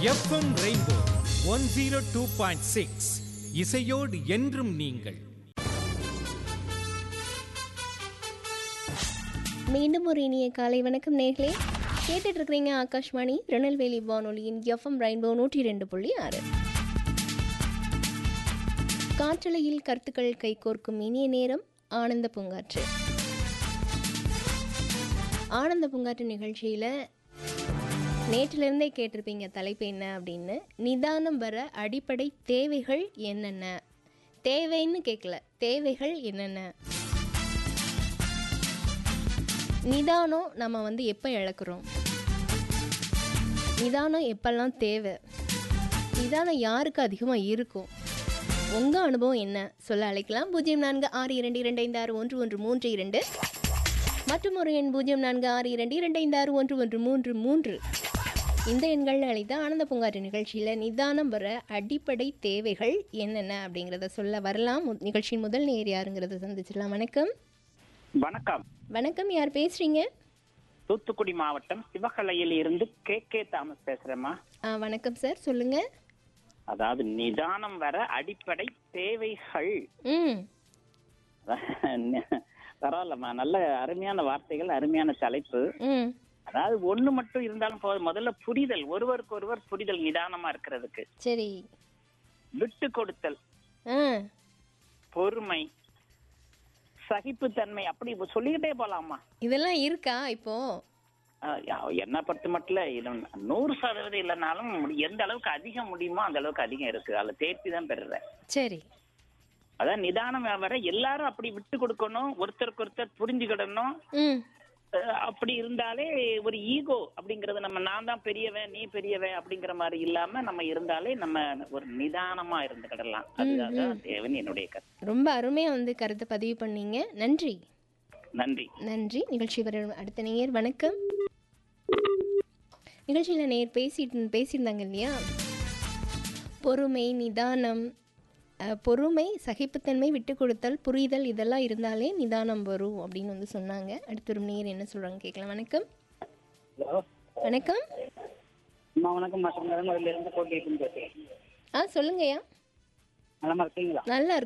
FM rainbow one zero two point six இசையோடு என்றும் நீங்கள் மீண்டும் ஒரு இனிய காலை வணக்கம் நேர்களே கேட்டுட்டு இருக்கிறீங்க ஆகாஷ்வாணி திருநெல்வேலி வானொலியின் எஃப்எம் ரெயின்போ நூற்றி ரெண்டு புள்ளி ஆறு காற்றலையில் கருத்துக்கள் கைகோர்க்கும் இனிய நேரம் ஆனந்த பூங்காற்று ஆனந்த பூங்காற்று நிகழ்ச்சியில் நேற்றிலிருந்தே கேட்டிருப்பீங்க தலைப்பு என்ன அப்படின்னு நிதானம் வர அடிப்படை தேவைகள் என்னென்ன தேவைன்னு கேட்கல தேவைகள் என்னென்ன நிதானம் நம்ம வந்து எப்போ இழக்கிறோம் நிதானம் எப்பெல்லாம் தேவை நிதானம் யாருக்கு அதிகமாக இருக்கும் உங்கள் அனுபவம் என்ன சொல்ல அழைக்கலாம் பூஜ்ஜியம் நான்கு ஆறு இரண்டு இரண்டு ஐந்து ஆறு ஒன்று ஒன்று மூன்று இரண்டு மற்றும் ஒரு எண் பூஜ்ஜியம் நான்கு ஆறு இரண்டு இரண்டு ஐந்து ஆறு ஒன்று ஒன்று மூன்று மூன்று இந்த எண்களில் அழைத்த ஆனந்த பூங்காற்று நிகழ்ச்சியில் நிதானம் வர அடிப்படை தேவைகள் என்னென்ன அப்படிங்கிறத சொல்ல வரலாம் மு- நிகழ்ச்சியின் முதல் நேர் யாருங்கிறத சந்திச்சிடலாம் வணக்கம் வணக்கம் வணக்கம் யார் பேசுறீங்க தூத்துக்குடி மாவட்டம் சிவகலையில் இருந்து கே கே தாமஸ் பேசுறேம்மா ஆ வணக்கம் சார் சொல்லுங்க அதாவது நிதானம் வர அடிப்படை தேவைகள் ம் பரவாயில்லம்மா நல்ல அருமையான வார்த்தைகள் அருமையான தலைப்பு ம் அதாவது ஒண்ணு மட்டும் இருந்தாலும் போதும் முதல்ல புரிதல் ஒருவருக்கு ஒருவர் புரிதல் நிதானமா இருக்கிறதுக்கு சரி விட்டு கொடுத்தல் ஆ பொறுமை சகிப்புத்தன்மை அப்படி சொல்லிக்கிட்டே போலாமா இதெல்லாம் இருக்கா இப்போ ஆஹ் யா- என்ன பொறுத்த மட்டும் இது நூறு சதவீதம் இல்லைனாலும் முடி- எந்த அளவுக்கு அதிகம் முடியுமோ அந்த அளவுக்கு அதிகம் இருக்கு அதுல தேர்ச்சி தான் பெறுறேன் சரி அதான் நிதானம் வர எல்லாரும் அப்படி விட்டு கொடுக்கணும் ஒருத்தருக்கு ஒருத்தர் புரிஞ்சுக்கிடணும் ம் அஹ் அப்படி இருந்தாலே ஒரு ஈகோ அப்படிங்கறது நம்ம நான் தான் பெரியவன் நீ பெரியவன் அப்படிங்கிற மாதிரி இல்லாம நம்ம இருந்தாலே நம்ம ஒரு நிதானமா இருந்துக்கிடலாம் அதுதான் தேவன் என்னுடைய கருத்து ரொம்ப அருமையாக வந்து கருத்தை பதிவு பண்ணீங்க நன்றி நன்றி நன்றி நிகழ்ச்சி வர அடுத்த நேயர் வணக்கம் நிகழ்ச்சியில் நேர் பேசிட்டு பேசியிருந்தாங்க இல்லையா பொறுமை நிதானம் அஹ், பொறுமை சகிப்புத்தன்மை விட்டு கொடுத்தல் புரிதல் இதெல்லாம் இருந்தாலே நிதானம் வரும் அப்படின்னு வந்து சொன்னாங்க அடுத்த ஒரு நேர் என்ன சொல்கிறாங்க கேட்கலாம் வணக்கம் ஹலோ வணக்கம் அம்மா வணக்கம் மாசம் இருந்து கோட்டை பேசுறேன் ஆ சொல்லுங்கய்யா நலமா இருக்கீங்களா நல்லா